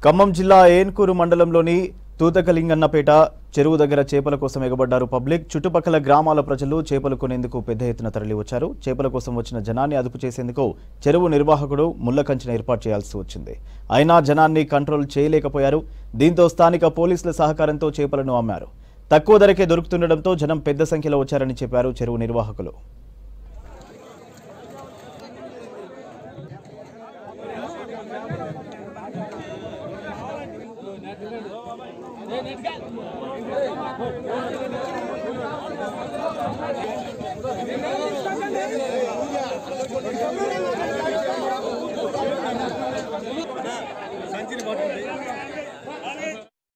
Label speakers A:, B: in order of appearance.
A: ఖమ్మం జిల్లా ఏన్కూరు మండలంలోని తూతకలింగన్నపేట చెరువు దగ్గర చేపల కోసం ఎగబడ్డారు పబ్లిక్ చుట్టుపక్కల గ్రామాల ప్రజలు చేపలు కొనేందుకు పెద్ద ఎత్తున తరలి వచ్చారు చేపల కోసం వచ్చిన జనాన్ని అదుపు చేసేందుకు చెరువు నిర్వాహకుడు ముళ్ల కంచెను ఏర్పాటు చేయాల్సి వచ్చింది అయినా జనాన్ని కంట్రోల్ చేయలేకపోయారు దీంతో స్థానిక పోలీసుల సహకారంతో చేపలను అమ్మారు తక్కువ ధరకే దొరుకుతుండటంతో జనం పెద్ద సంఖ్యలో వచ్చారని చెప్పారు చెరువు నిర్వాహకులు
B: సంచిని పట్టుకుంది